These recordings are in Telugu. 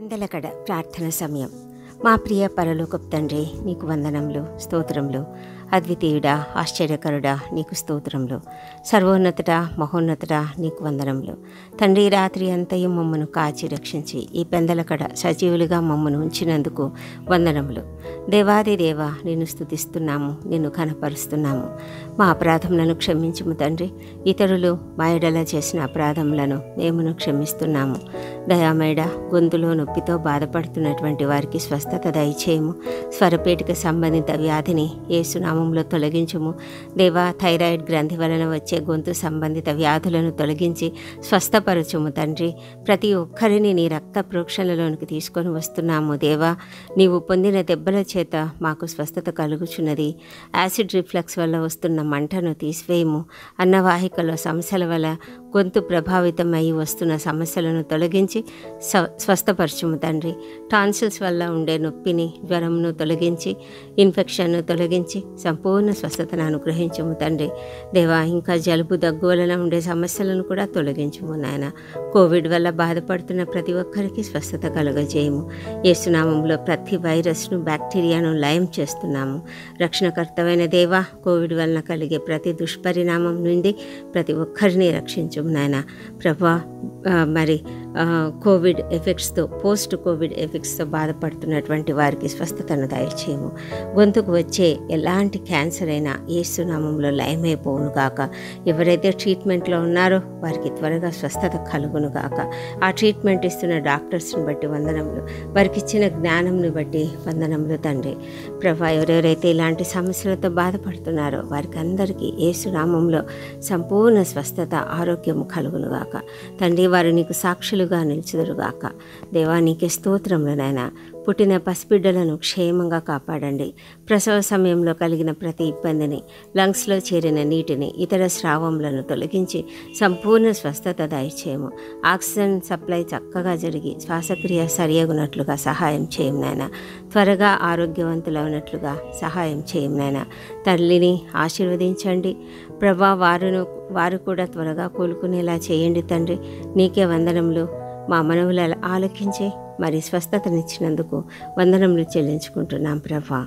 పెందలకడ ప్రార్థన సమయం మా ప్రియ పరలోకపు తండ్రి నీకు వందనములు స్తోత్రములు అద్వితీయుడా ఆశ్చర్యకరుడా నీకు స్తోత్రములు సర్వోన్నతుడ మహోన్నతుడ నీకు వందనములు తండ్రి రాత్రి అంతయు మమ్మను కాచి రక్షించి ఈ పెందలకడ సజీవులుగా మమ్మను ఉంచినందుకు వందనములు దేవాది దేవ నిన్ను స్తుతిస్తున్నాము నిన్ను కనపరుస్తున్నాము మా అపరాధములను క్షమించుము తండ్రి ఇతరులు మా ఎడల చేసిన అపరాధములను మేమును క్షమిస్తున్నాము దయామేడ గొంతులో నొప్పితో బాధపడుతున్నటువంటి వారికి స్వస్థత దయచేయము స్వరపేటిక సంబంధిత వ్యాధిని ఏసునామంలో తొలగించుము దేవా థైరాయిడ్ గ్రంథి వలన వచ్చే గొంతు సంబంధిత వ్యాధులను తొలగించి స్వస్థపరచుము తండ్రి ప్రతి ఒక్కరిని నీ రక్త ప్రోక్షణలోనికి తీసుకొని వస్తున్నాము దేవా నీవు పొందిన దెబ్బల చేత మాకు స్వస్థత కలుగుచున్నది యాసిడ్ రిఫ్లక్స్ వల్ల వస్తున్న మంటను తీసివేయము అన్నవాహికలో సమస్యల వల్ల గొంతు ప్రభావితమై వస్తున్న సమస్యలను తొలగించి స్వ స్వస్థపరచుము తండ్రి టాన్సిల్స్ వల్ల ఉండే నొప్పిని జ్వరంను తొలగించి ఇన్ఫెక్షన్ను తొలగించి సంపూర్ణ స్వస్థతను అనుగ్రహించుము తండ్రి దేవా ఇంకా జలుబు దగ్గు వలన ఉండే సమస్యలను కూడా తొలగించుము నాయన కోవిడ్ వల్ల బాధపడుతున్న ప్రతి ఒక్కరికి స్వస్థత కలుగజేయము యేసునామంలో ప్రతి వైరస్ను బ్యాక్టీరియాను లయం చేస్తున్నాము రక్షణకర్తమైన దేవా కోవిడ్ వలన కలిగే ప్రతి దుష్పరిణామం నుండి ప్రతి ఒక్కరిని రక్షించుము నాయన ప్రభా ఆ, మరి ఆ, కోవిడ్ ఎఫెక్ట్స్తో పోస్ట్ కోవిడ్ ఎఫెక్ట్స్తో బాధపడుతున్నటువంటి వారికి స్వస్థతను దయచేయము గొంతుకు వచ్చే ఎలాంటి క్యాన్సర్ అయినా ఏసునామంలో లయమైపోవును గాక ఎవరైతే ట్రీట్మెంట్లో ఉన్నారో వారికి త్వరగా స్వస్థత కలుగును గాక ఆ ట్రీట్మెంట్ ఇస్తున్న డాక్టర్స్ని బట్టి వందనములు వారికి ఇచ్చిన జ్ఞానంని బట్టి వందనములు తండ్రి ప్రభా ఎవరెవరైతే ఇలాంటి సమస్యలతో బాధపడుతున్నారో వారికి అందరికీ ఏసునామంలో సంపూర్ణ స్వస్థత ఆరోగ్యము కలుగునుగాక తండ్రి వారు నీకు సాక్షులుగా నిలిచుదురుగాక దేవా నీకే స్తోత్రములు నాయన పుట్టిన పసిబిడ్డలను క్షేమంగా కాపాడండి ప్రసవ సమయంలో కలిగిన ప్రతి ఇబ్బందిని లంగ్స్లో చేరిన నీటిని ఇతర స్రావములను తొలగించి సంపూర్ణ స్వస్థత దయచేయము ఆక్సిజన్ సప్లై చక్కగా జరిగి శ్వాసక్రియ సరియగునట్లుగా సహాయం చేయం నాయన త్వరగా ఆరోగ్యవంతులైనట్లుగా సహాయం చేయం నాయన తల్లిని ఆశీర్వదించండి ప్రభా వారును వారు కూడా త్వరగా కోలుకునేలా చేయండి తండ్రి నీకే వందనములు మా మనవుల ఆలకించి మరి స్వస్థతనిచ్చినందుకు వందనములు చెల్లించుకుంటున్నాం ప్రభా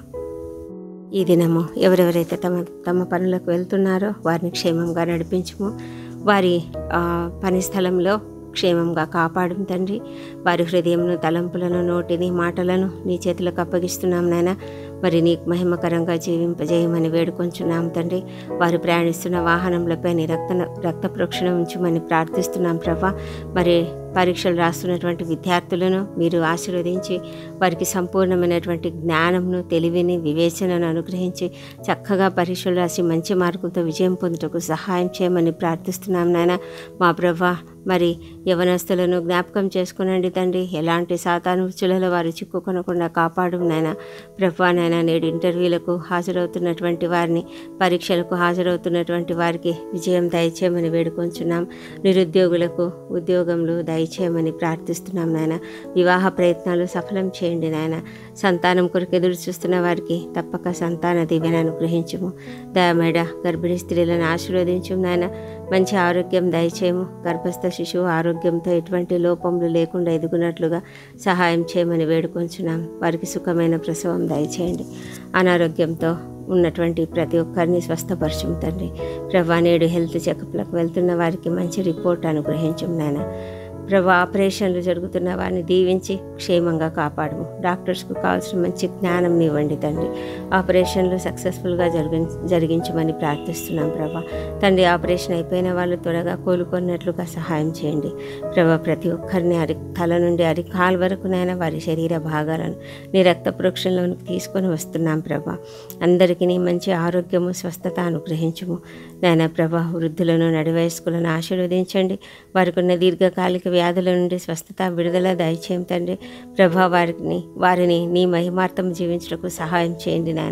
ఈ దినము ఎవరెవరైతే తమ తమ పనులకు వెళ్తున్నారో వారిని క్షేమంగా నడిపించుము వారి ఆ, పని స్థలంలో క్షేమంగా కాపాడు తండ్రి వారి హృదయంను తలంపులను నోటిని మాటలను నీ చేతులకు అప్పగిస్తున్నాం నాయన మరి నీకు మహిమకరంగా జీవింపజేయమని వేడుకొంచున్నాం తండ్రి వారు ప్రయాణిస్తున్న వాహనంలపై నీ రక్త రక్త ప్రోక్షణ ఉంచమని ప్రార్థిస్తున్నాం ప్రభా మరి పరీక్షలు రాస్తున్నటువంటి విద్యార్థులను మీరు ఆశీర్వదించి వారికి సంపూర్ణమైనటువంటి జ్ఞానంను తెలివిని వివేచనను అనుగ్రహించి చక్కగా పరీక్షలు రాసి మంచి మార్కులతో విజయం పొందుటకు సహాయం చేయమని ప్రార్థిస్తున్నాం నాయన మా ప్రభా మరి యవనస్తులను జ్ఞాపకం చేసుకునండి తండ్రి ఎలాంటి సాతానుచులలో వారు చిక్కుకొనకుండా కాపాడు నాయన ప్రభా నాయన నేడు ఇంటర్వ్యూలకు హాజరవుతున్నటువంటి వారిని పరీక్షలకు హాజరవుతున్నటువంటి వారికి విజయం దయచేయమని వేడుకొంచున్నాం నిరుద్యోగులకు ఉద్యోగంలో దయచేయమని ప్రార్థిస్తున్నాం నాయన వివాహ ప్రయత్నాలు సఫలం చేయండి నాయన సంతానం కొరకు ఎదురు చూస్తున్న వారికి తప్పక సంతాన దీవెన అనుగ్రహించుము దయమేడ గర్భిణీ స్త్రీలను ఆశీర్వదించు నాయన మంచి ఆరోగ్యం దయచేయము గర్భస్థ శిశువు ఆరోగ్యంతో ఎటువంటి లోపములు లేకుండా ఎదుగునట్లుగా సహాయం చేయమని వేడుకొంచున్నాం వారికి సుఖమైన ప్రసవం దయచేయండి అనారోగ్యంతో ఉన్నటువంటి ప్రతి ఒక్కరిని స్వస్థపరచం తండ్రి ప్రభా నేడు హెల్త్ చెకప్లకు వెళ్తున్న వారికి మంచి రిపోర్ట్ అనుగ్రహించం నాయన ప్రభా ఆపరేషన్లు జరుగుతున్న వారిని దీవించి క్షేమంగా కాపాడము డాక్టర్స్కు కావాల్సిన మంచి జ్ఞానం ఇవ్వండి తండ్రి ఆపరేషన్లు సక్సెస్ఫుల్గా జరిగి జరిగించమని ప్రార్థిస్తున్నాం ప్రభా తండ్రి ఆపరేషన్ అయిపోయిన వాళ్ళు త్వరగా కోలుకున్నట్లుగా సహాయం చేయండి ప్రభా ప్రతి ఒక్కరిని అరి తల నుండి అరికాల వరకునైనా వారి శరీర భాగాలను నీ రక్త ప్రోక్షణలోనికి తీసుకొని వస్తున్నాం ప్రభా అందరికీ నీ మంచి ఆరోగ్యము స్వస్థత అనుగ్రహించుము నాయన ప్రభా వృద్ధులను నడివయస్కులను ఆశీర్వదించండి వారికి ఉన్న దీర్ఘకాలిక వ్యాధుల నుండి స్వస్థత విడుదల దయచేయం తండ్రి ప్రభా వారిని వారిని నీ మహిమార్థం జీవించడానికి సహాయం చేయండి నాయన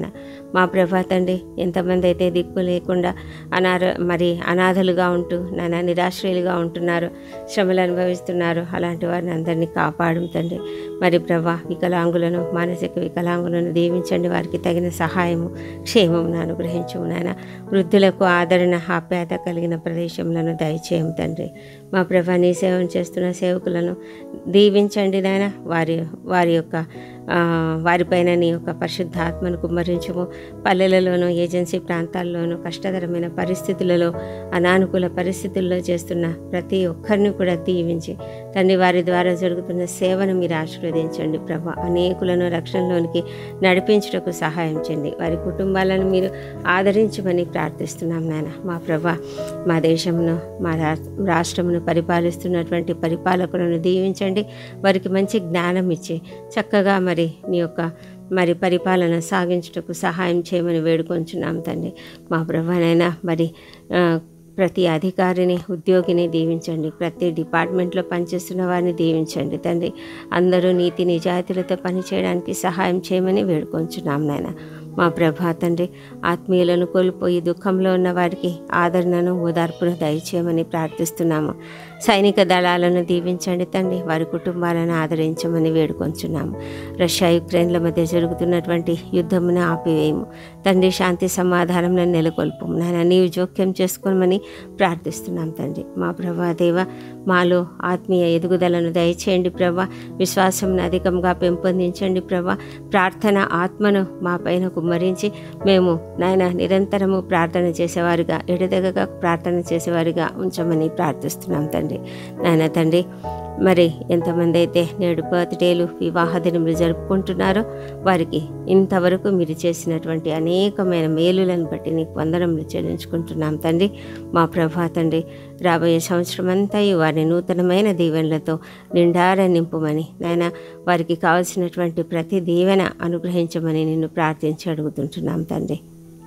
మా ప్రభా తండ్రి ఎంతమంది అయితే దిక్కు లేకుండా అనార మరి అనాథలుగా ఉంటూ నానా నిరాశ్రయులుగా ఉంటున్నారు శ్రమలు అనుభవిస్తున్నారు అలాంటి వారిని అందరినీ కాపాడు తండ్రి మరి ప్రభా వికలాంగులను మానసిక వికలాంగులను దీవించండి వారికి తగిన సహాయము క్షేమమును అనుగ్రహించము నాయన వృద్ధులకు ఆదరణ ఆప్యాయత కలిగిన ప్రదేశములను దయచేయం తండ్రి మా ప్రభా నీ సేవను చేస్తున్న సేవకులను దీవించండి నాయన వారి వారి యొక్క ఆ, వారిపైన నీ యొక్క పరిశుద్ధాత్మను కుమ్మరించము పల్లెలలోనూ ఏజెన్సీ ప్రాంతాల్లోనూ కష్టతరమైన పరిస్థితులలో అనానుకూల పరిస్థితుల్లో చేస్తున్న ప్రతి ఒక్కరిని కూడా దీవించి తండ్రి వారి ద్వారా జరుగుతున్న సేవను మీరు ఆశీర్వదించండి ప్రభా అనేకులను రక్షణలోనికి నడిపించుటకు సహాయం చేయండి వారి కుటుంబాలను మీరు ఆదరించమని ప్రార్థిస్తున్నాం నాయన మా ప్రభా మా దేశమును మా రా- రాష్ట్రమును పరిపాలిస్తున్నటువంటి పరిపాలకులను దీవించండి వారికి మంచి జ్ఞానం ఇచ్చి చక్కగా మరి నీ యొక్క మరి పరిపాలన సాగించుటకు సహాయం చేయమని వేడుకొంచున్నాం తండ్రి మా ప్రభానైనా మరి ఆ, ప్రతి అధికారిని ఉద్యోగిని దీవించండి ప్రతి డిపార్ట్మెంట్లో పనిచేస్తున్న వారిని దీవించండి తండ్రి అందరూ నీతి నిజాయితీలతో పనిచేయడానికి సహాయం చేయమని వేడుకొంచున్నాం నాయన మా ప్రభా తండ్రి ఆత్మీయులను కోల్పోయి దుఃఖంలో ఉన్న వారికి ఆదరణను ఓదార్పును దయచేయమని ప్రార్థిస్తున్నాము సైనిక దళాలను దీవించండి తండ్రి వారి కుటుంబాలను ఆదరించమని వేడుకొంచున్నాము రష్యా యుక్రెయిన్ల మధ్య జరుగుతున్నటువంటి యుద్ధమును ఆపివేయము తండ్రి శాంతి సమాధానంలో నెలకొల్పము నాయన నీవు జోక్యం చేసుకోమని ప్రార్థిస్తున్నాం తండ్రి మా ప్రభా దేవ మాలో ఆత్మీయ ఎదుగుదలను దయచేయండి ప్రభా విశ్వాసంను అధికంగా పెంపొందించండి ప్రభా ప్రార్థన ఆత్మను మా పైన కుమ్మరించి మేము నాయన నిరంతరము ప్రార్థన చేసేవారిగా ఎడదగగా ప్రార్థన చేసేవారిగా ఉంచమని ప్రార్థిస్తున్నాం తండ్రి నాయన తండ్రి మరి ఎంతమంది అయితే నేడు బర్త్డేలు వివాహ దినములు జరుపుకుంటున్నారో వారికి ఇంతవరకు మీరు చేసినటువంటి అనేకమైన మేలులను బట్టి నీకు వందనములు చెల్లించుకుంటున్నాం తండ్రి మా ప్రభా తండ్రి రాబోయే సంవత్సరం అంతా వారిని నూతనమైన దీవెనలతో నిండార నింపుమని నాయన వారికి కావలసినటువంటి ప్రతి దీవెన అనుగ్రహించమని నిన్ను ప్రార్థించి అడుగుతుంటున్నాం తండ్రి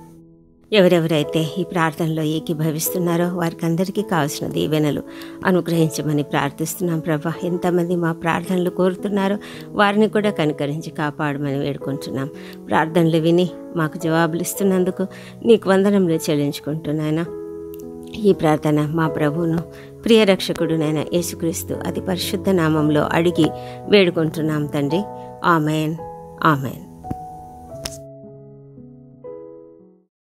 ఎవరెవరైతే ఈ ప్రార్థనలో ఏకీభవిస్తున్నారో వారికి అందరికీ కావాల్సిన దీవెనలు అనుగ్రహించమని ప్రార్థిస్తున్నాం ప్రభా ఎంతమంది మా ప్రార్థనలు కోరుతున్నారో వారిని కూడా కనికరించి కాపాడమని వేడుకుంటున్నాం ప్రార్థనలు విని మాకు జవాబులు ఇస్తున్నందుకు నీకు వందనములు చెల్లించుకుంటున్నాను ఈ ప్రార్థన మా ప్రభువును ప్రియ రక్షకుడునైన యేసుక్రీస్తు అతి పరిశుద్ధ నామంలో అడిగి వేడుకుంటున్నాం తండ్రి ఆమెన్ ఆమెన్